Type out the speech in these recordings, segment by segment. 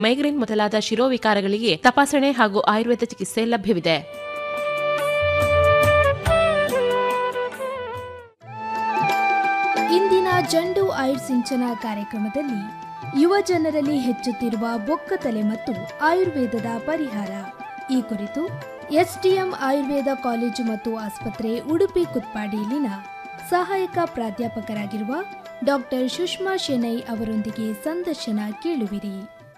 migraine ಮೊದಲಾದ ಶಿರೋವಿಕಾರಗಳಿಗೆ ತಪಾಸಣೆ ಹಾಗೂ ಆಯುರ್ವೇದ ಚಿಕಿತ್ಸೆ ಲಭ್ಯವಿದೆ ಇಂದಿನ ಜಂಡು ಆಯುರ್ಸಿಂಚನ ಕಾರ್ಯಕ್ರಮದಲ್ಲಿ ಯುವ ಜನರಲ್ಲಿ ಹೆಚ್ಚುತ್ತಿರುವ ಬೊಕ್ಕತಲೆ ಮತ್ತು ಆಯುರ್ವೇದದ ಪರಿಹಾರ ಈ ಕುರಿತು ಎಸ್ಡಿಎಂ ಆಯುರ್ವೇದ ಕಾಲೇಜು ಮತ್ತು ಆಸ್ಪತ್ರೆ ಉಡುಪಿ ಕುತ್ಪಾಡಿಯಲ್ಲಿನ ಸಹಾಯಕ ಪ್ರಾಧ್ಯಾಪಕರಾಗಿರುವ ಡಾಕ್ಟರ್ ಸುಷ್ಮಾ ಶೆನೈ ಅವರೊಂದಿಗೆ ಸಂದರ್ಶನ ಕೇಳುವಿರಿ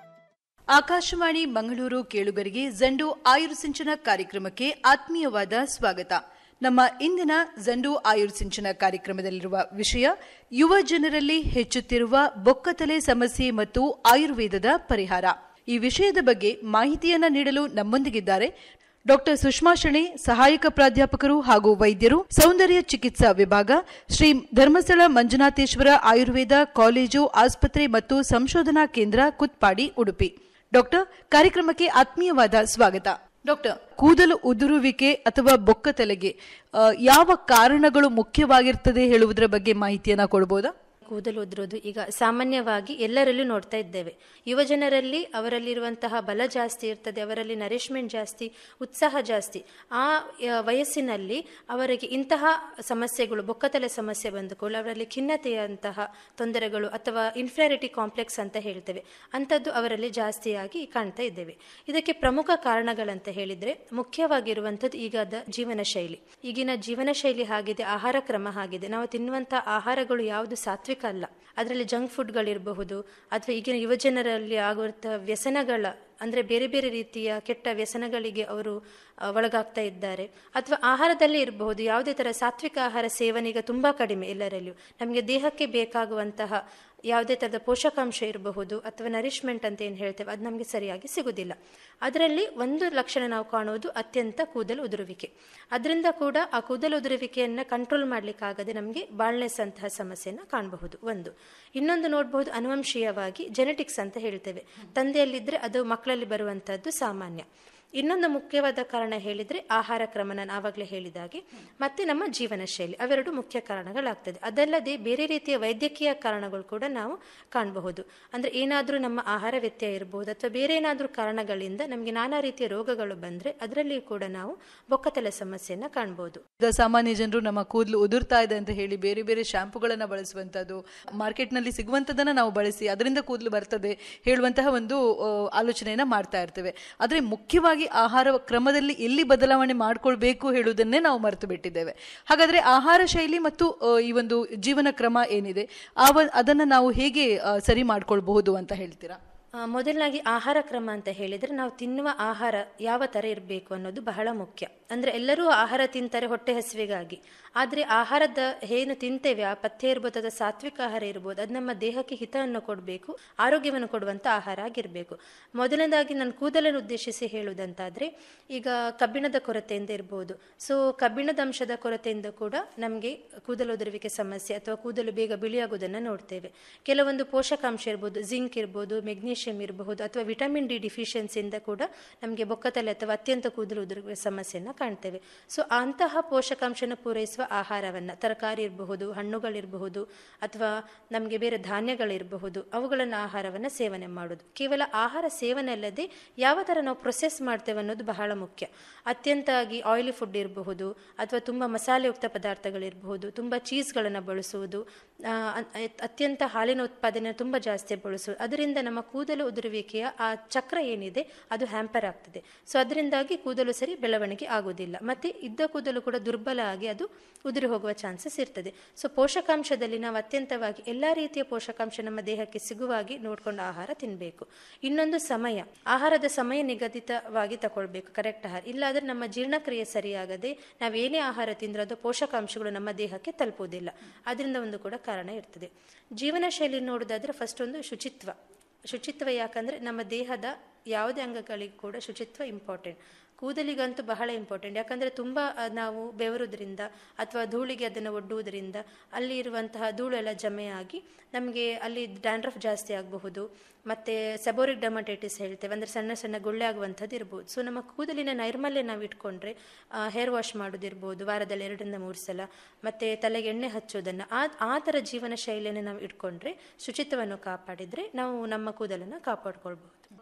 ಆಕಾಶವಾಣಿ ಮಂಗಳೂರು ಕೇಳುಗರಿಗೆ ಜಂಡು ಆಯುರ್ಸಿಂಚನ ಕಾರ್ಯಕ್ರಮಕ್ಕೆ ಆತ್ಮೀಯವಾದ ಸ್ವಾಗತ ನಮ್ಮ ಇಂದಿನ ಜಂಡು ಆಯುರ್ಸಿಂಚನ ಕಾರ್ಯಕ್ರಮದಲ್ಲಿರುವ ವಿಷಯ ಯುವ ಜನರಲ್ಲಿ ಹೆಚ್ಚುತ್ತಿರುವ ಬೊಕ್ಕತಲೆ ಸಮಸ್ಯೆ ಮತ್ತು ಆಯುರ್ವೇದದ ಪರಿಹಾರ ಈ ವಿಷಯದ ಬಗ್ಗೆ ಮಾಹಿತಿಯನ್ನ ನೀಡಲು ನಮ್ಮೊಂದಿಗಿದ್ದಾರೆ ಡಾಕ್ಟರ್ ಸುಷ್ಮಾ ಶೆಣೆ ಸಹಾಯಕ ಪ್ರಾಧ್ಯಾಪಕರು ಹಾಗೂ ವೈದ್ಯರು ಸೌಂದರ್ಯ ಚಿಕಿತ್ಸಾ ವಿಭಾಗ ಶ್ರೀ ಧರ್ಮಸ್ಥಳ ಮಂಜುನಾಥೇಶ್ವರ ಆಯುರ್ವೇದ ಕಾಲೇಜು ಆಸ್ಪತ್ರೆ ಮತ್ತು ಸಂಶೋಧನಾ ಕೇಂದ್ರ ಕುತ್ಪಾಡಿ ಉಡುಪಿ ಡಾಕ್ಟರ್ ಕಾರ್ಯಕ್ರಮಕ್ಕೆ ಆತ್ಮೀಯವಾದ ಸ್ವಾಗತ ಡಾಕ್ಟರ್ ಕೂದಲು ಉದುರುವಿಕೆ ಅಥವಾ ಬೊಕ್ಕತಲೆಗೆ ಆ, ಯಾವ ಕಾರಣಗಳು ಮುಖ್ಯವಾಗಿರ್ತದೆ ಹೇಳುವುದರ ಬಗ್ಗೆ ಮಾಹಿತಿಯನ್ನ ಕೊಡಬಹುದಾ ಕೂದಲು ಉದುರೋದು ಈಗ ಸಾಮಾನ್ಯವಾಗಿ ಎಲ್ಲರಲ್ಲೂ ನೋಡ್ತಾ ಇದ್ದೇವೆ ಯುವ ಜನರಲ್ಲಿ ಅವರಲ್ಲಿರುವಂತಹ ಬಲ ಜಾಸ್ತಿ ಇರ್ತದೆ ಅವರಲ್ಲಿ ನರಿಶ್ಮೆಂಟ್ ಜಾಸ್ತಿ ಉತ್ಸಾಹ ಜಾಸ್ತಿ ಆ ಆ, ವಯಸ್ಸಿನಲ್ಲಿ ಅವರಿಗೆ ಇಂತಹ ಸಮಸ್ಯೆಗಳು ಬೊಕ್ಕತಲೆ ಸಮಸ್ಯೆ ಬಂದುಕೊಳ್ಳು ಅವರಲ್ಲಿ ಖಿನ್ನತೆಯಂತಹ ತೊಂದರೆಗಳು ಅಥವಾ ಇನ್ಫ್ಲಾರಿಟಿ ಕಾಂಪ್ಲೆಕ್ಸ್ ಅಂತ ಹೇಳ್ತೇವೆ ಅಂಥದ್ದು ಅವರಲ್ಲಿ ಜಾಸ್ತಿಯಾಗಿ ಕಾಣ್ತಾ ಇದ್ದೇವೆ ಇದಕ್ಕೆ ಪ್ರಮುಖ ಕಾರಣಗಳಂತ ಹೇಳಿದರೆ ಮುಖ್ಯವಾಗಿರುವಂಥದ್ದು ಈಗದ ಜೀವನ ಶೈಲಿ ಈಗಿನ ಜೀವನ ಶೈಲಿ ಆಗಿದೆ ಆಹಾರ ಕ್ರಮ ಆಗಿದೆ ನಾವು ತಿನ್ನುವಂಥ ಆಹಾರಗಳು ಯಾವುದು ಸಾತ್ವಿಕ ಅಲ್ಲ ಅದರಲ್ಲಿ ಜಂಕ್ ಫುಡ್ಗಳಿರಬಹುದು ಅಥವಾ ಈಗಿನ ಯುವಜನರಲ್ಲಿ ಆಗುವಂಥ ವ್ಯಸನಗಳ ಅಂದರೆ ಬೇರೆ ಬೇರೆ ರೀತಿಯ ಕೆಟ್ಟ ವ್ಯಸನಗಳಿಗೆ ಅವರು ಆ, ಒಳಗಾಗ್ತಾ ಇದ್ದಾರೆ ಅಥವಾ ಆಹಾರದಲ್ಲೇ ಇರಬಹುದು ಯಾವುದೇ ಥರ ಸಾತ್ವಿಕ ಆಹಾರ ಸೇವನೆ ಈಗ ತುಂಬ ಕಡಿಮೆ ಎಲ್ಲರಲ್ಲಿಯೂ ನಮಗೆ ದೇಹಕ್ಕೆ ಬೇಕಾಗುವಂತಹ ಯಾವುದೇ ಥರದ ಪೋಷಕಾಂಶ ಇರಬಹುದು ಅಥವಾ ನರಿಶ್ಮೆಂಟ್ ಅಂತ ಏನು ಹೇಳ್ತೇವೆ ಅದು ನಮಗೆ ಸರಿಯಾಗಿ ಸಿಗುವುದಿಲ್ಲ ಅದರಲ್ಲಿ ಒಂದು ಲಕ್ಷಣ ನಾವು ಕಾಣುವುದು ಅತ್ಯಂತ ಕೂದಲು ಉದುರುವಿಕೆ ಅದರಿಂದ ಕೂಡ ಆ ಕೂದಲು ಉದುರುವಿಕೆಯನ್ನು ಕಂಟ್ರೋಲ್ ಮಾಡಲಿಕ್ಕಾಗದೆ ನಮಗೆ ಬಾಳ್ನೆಸ್ ಅಂತಹ ಸಮಸ್ಯೆಯನ್ನು ಕಾಣಬಹುದು ಒಂದು ಇನ್ನೊಂದು ನೋಡಬಹುದು ಅನುವಂಶೀಯವಾಗಿ ಜೆನೆಟಿಕ್ಸ್ ಅಂತ ಹೇಳ್ತೇವೆ ತಂದೆಯಲ್ಲಿದ್ದರೆ ಅದು ಮಕ್ಕಳಲ್ಲಿ ಬರುವಂಥದ್ದು ಸಾಮಾನ್ಯ ಇನ್ನೊಂದು ಮುಖ್ಯವಾದ ಕಾರಣ ಹೇಳಿದರೆ ಆಹಾರ ಕ್ರಮ ನಾನು ಆವಾಗಲೇ ಹೇಳಿದಾಗೆ ಮತ್ತೆ ನಮ್ಮ ಜೀವನ ಶೈಲಿ ಅವೆರಡು ಮುಖ್ಯ ಕಾರಣಗಳಾಗ್ತದೆ ಅದಲ್ಲದೆ ಬೇರೆ ರೀತಿಯ ವೈದ್ಯಕೀಯ ಕಾರಣಗಳು ಕೂಡ ನಾವು ಕಾಣಬಹುದು ಅಂದರೆ ಏನಾದರೂ ನಮ್ಮ ಆಹಾರ ವ್ಯತ್ಯಯ ಇರಬಹುದು ಅಥವಾ ಬೇರೆ ಏನಾದರೂ ಕಾರಣಗಳಿಂದ ನಮಗೆ ನಾನಾ ರೀತಿಯ ರೋಗಗಳು ಬಂದರೆ ಅದರಲ್ಲಿ ಕೂಡ ನಾವು ಬೊಕ್ಕತಲೆ ಸಮಸ್ಯೆಯನ್ನು ಕಾಣಬಹುದು ಈಗ ಸಾಮಾನ್ಯ ಜನರು ನಮ್ಮ ಕೂದಲು ಉದುರ್ತಾ ಇದೆ ಅಂತ ಹೇಳಿ ಬೇರೆ ಬೇರೆ ಶಾಂಪುಗಳನ್ನ ಬಳಸುವಂತದ್ದು ಮಾರ್ಕೆಟ್ನಲ್ಲಿ ಸಿಗುವಂತದನ್ನ ನಾವು ಬಳಸಿ ಅದರಿಂದ ಕೂದಲು ಬರ್ತದೆ ಹೇಳುವಂತಹ ಒಂದು ಆ, ಆಲೋಚನೆಯನ್ನ ಮಾಡ್ತಾ ಇರ್ತೇವೆ ಆದ್ರೆ ಮುಖ್ಯವಾಗಿ ಆಹಾರ ಕ್ರಮದಲ್ಲಿ ಎಲ್ಲಿ ಬದಲಾವಣೆ ಮಾಡ್ಕೊಳ್ಬೇಕು ಹೇಳುವುದನ್ನೇ ನಾವು ಮರೆತು ಬಿಟ್ಟಿದ್ದೇವೆ ಹಾಗಾದ್ರೆ ಆಹಾರ ಶೈಲಿ ಮತ್ತು ಆ, ಈ ಒಂದು ಜೀವನ ಕ್ರಮ ಏನಿದೆ ಆವ ಅದನ್ನ ನಾವು ಹೇಗೆ ಆ, ಸರಿ ಮಾಡ್ಕೊಳ್ಬಹುದು ಅಂತ ಹೇಳ್ತೀರಾ ಆ, ಮೊದಲನಾಗಿ ಆಹಾರ ಕ್ರಮ ಅಂತ ಹೇಳಿದರೆ ನಾವು ತಿನ್ನುವ ಆಹಾರ ಯಾವ ಥರ ಇರಬೇಕು ಅನ್ನೋದು ಬಹಳ ಮುಖ್ಯ ಅಂದರೆ ಎಲ್ಲರೂ ಆಹಾರ ತಿಂತಾರೆ ಹೊಟ್ಟೆ ಹಸಿವಿಗಾಗಿ ಆದರೆ ಆಹಾರದ ಏನು ತಿಂತೇವೆ ಆ ಪಥ್ಯ ಇರ್ಬೋದು ಅಥವಾ ಸಾತ್ವಿಕ ಆಹಾರ ಇರ್ಬೋದು ಅದು ನಮ್ಮ ದೇಹಕ್ಕೆ ಹಿತವನ್ನು ಕೊಡಬೇಕು ಆರೋಗ್ಯವನ್ನು ಕೊಡುವಂಥ ಆಹಾರ ಆಗಿರಬೇಕು ಮೊದಲನೇದಾಗಿ ನಾನು ಕೂದಲನ್ನು ಉದ್ದೇಶಿಸಿ ಹೇಳುವುದಂತಾದರೆ ಈಗ ಕಬ್ಬಿಣದ ಕೊರತೆಯಿಂದ ಇರ್ಬೋದು ಸೊ ಕಬ್ಬಿಣದ ಅಂಶದ ಕೊರತೆಯಿಂದ ಕೂಡ ನಮಗೆ ಕೂದಲು ಉದುರುವಿಕೆ ಸಮಸ್ಯೆ ಅಥವಾ ಕೂದಲು ಬೇಗ ಬಿಳಿಯಾಗುವುದನ್ನು ನೋಡ್ತೇವೆ ಕೆಲವೊಂದು ಪೋಷಕಾಂಶ ಇರ್ಬೋದು ಜಿಂಕ್ ಇರ್ಬೋದು ಮೆಗ್ನೀಷಿಯಂ ಇರಬಹುದು ಅಥವಾ ವಿಟಮಿನ್ ಡಿ ಡಿಫಿಷಿಯನ್ಸಿಯಿಂದ ಕೂಡ ನಮಗೆ ಬೊಕ್ಕತಲೆ ಅಥವಾ ಅತ್ಯಂತ ಕೂದಲು ಉದುರುವ ಸಮಸ್ಯೆಯನ್ನು ಕಾಣ್ತೇವೆ ಸೊ ಅಂತಹ ಪೋಷಕಾಂಶನ ಪೂರೈಸುವ ಆಹಾರವನ್ನು ತರಕಾರಿ ಇರಬಹುದು ಹಣ್ಣುಗಳಿರಬಹುದು ಅಥವಾ ನಮಗೆ ಬೇರೆ ಧಾನ್ಯಗಳಿರಬಹುದು ಅವುಗಳನ್ನು ಆಹಾರವನ್ನು ಸೇವನೆ ಮಾಡೋದು ಕೇವಲ ಆಹಾರ ಸೇವನೆ ಅಲ್ಲದೆ ಯಾವ ಥರ ನಾವು ಪ್ರೊಸೆಸ್ ಮಾಡ್ತೇವೆ ಅನ್ನೋದು ಬಹಳ ಮುಖ್ಯ ಅತ್ಯಂತಾಗಿ ಆಯಿಲಿ ಫುಡ್ ಇರಬಹುದು ಅಥವಾ ತುಂಬ ಮಸಾಲೆಯುಕ್ತ ಪದಾರ್ಥಗಳಿರಬಹುದು ತುಂಬ ಚೀಸ್ಗಳನ್ನು ಬಳಸುವುದು ಆ, ಅ- ಅತ್ಯಂತ ಹಾಲಿನ ಉತ್ಪಾದನೆ ತುಂಬ ಜಾಸ್ತಿ ಬಳಸುವುದು ಅದರಿಂದ ನಮ್ಮ ಕೂದಲು ಉದುರುವಿಕೆಯ ಆ ಚಕ್ರ ಏನಿದೆ ಅದು ಹ್ಯಾಂಪರ್ ಆಗ್ತದೆ ಸೊ ಅದರಿಂದಾಗಿ ಕೂದಲು ಸರಿ ಬೆಳವಣಿಗೆ ಆಗುವುದಿಲ್ಲ ಮತ್ತು ಇದ್ದ ಕೂದಲು ಕೂಡ ದುರ್ಬಲ ಆಗಿ ಅದು ಉದುರಿ ಹೋಗುವ ಚಾನ್ಸಸ್ ಇರ್ತದೆ ಸೊ ಪೋಷಕಾಂಶದಲ್ಲಿ ನಾವು ಅತ್ಯಂತವಾಗಿ ಎಲ್ಲ ರೀತಿಯ ಪೋಷಕಾಂಶ ನಮ್ಮ ದೇಹಕ್ಕೆ ಸಿಗುವಾಗಿ ನೋಡ್ಕೊಂಡು ಆಹಾರ ತಿನ್ನಬೇಕು ಇನ್ನೊಂದು ಸಮಯ ಆಹಾರದ ಸಮಯ ನಿಗದಿತವಾಗಿ ತಗೊಳ್ಬೇಕು ಕರೆಕ್ಟ್ ಆಹಾರ ಇಲ್ಲಾದರೆ ನಮ್ಮ ಜೀರ್ಣಕ್ರಿಯೆ ಸರಿಯಾಗದೆ ನಾವೇನೇ ಆಹಾರ ತಿಂದರೂ ಅದು ಪೋಷಕಾಂಶಗಳು ನಮ್ಮ ದೇಹಕ್ಕೆ ತಲುಪುವುದಿಲ್ಲ ಅದರಿಂದ ಒಂದು ಕೂಡ ಕಾರಣ ಇರ್ತದೆ ಜೀವನ ಶೈಲಿ ನೋಡೋದಾದ್ರೆ ಫಸ್ಟ್ ಒಂದು ಶುಚಿತ್ವ ಶುಚಿತ್ವ ಯಾಕಂದರೆ ನಮ್ಮ ದೇಹದ ಯಾವುದೇ ಅಂಗಗಳಿಗೂ ಕೂಡ ಶುಚಿತ್ವ ಇಂಪಾರ್ಟೆಂಟ್ ಕೂದಲಿಗಂತೂ ಬಹಳ ಇಂಪಾರ್ಟೆಂಟ್ ಯಾಕಂದರೆ ತುಂಬ ಆ, ನಾವು ಬೆವರುವುದರಿಂದ ಅಥವಾ ಧೂಳಿಗೆ ಅದನ್ನು ಒಡ್ಡುವುದರಿಂದ ಅಲ್ಲಿ ಇರುವಂತಹ ಧೂಳು ಎಲ್ಲ ಜಮೆಯಾಗಿ ನಮಗೆ ಅಲ್ಲಿ ಡ್ಯಾಂಡ್ರಫ್ ಜಾಸ್ತಿ ಆಗಬಹುದು ಮತ್ತು ಸೆಬೋರಿಕ್ ಡಮಟೈಟಿಸ್ ಹೇಳ್ತೇವೆ ಅಂದರೆ ಸಣ್ಣ ಸಣ್ಣ ಗುಳ್ಳೆ ಆಗುವಂಥದ್ದು ಇರ್ಬೋದು ಸೊ ನಮ್ಮ ಕೂದಲಿನ ನೈರ್ಮಲ್ಯ ನಾವು ಇಟ್ಕೊಂಡ್ರೆ ಹೇರ್ ವಾಶ್ ಮಾಡೋದಿರ್ಬೋದು ವಾರದಲ್ಲಿ ಎರಡರಿಂದ ಮೂರು ಸಲ ಮತ್ತು ತಲೆಗೆ ಎಣ್ಣೆ ಹಚ್ಚೋದನ್ನು ಆ ಆ ಥರ ಜೀವನ ಶೈಲಿಯನ್ನು ನಾವು ಇಟ್ಕೊಂಡ್ರೆ ಶುಚಿತ್ವವನ್ನು ಕಾಪಾಡಿದರೆ ನಾವು ನಮ್ಮ ಕೂದಲನ್ನು ಕಾಪಾಡ್ಕೊಳ್ಬಹುದು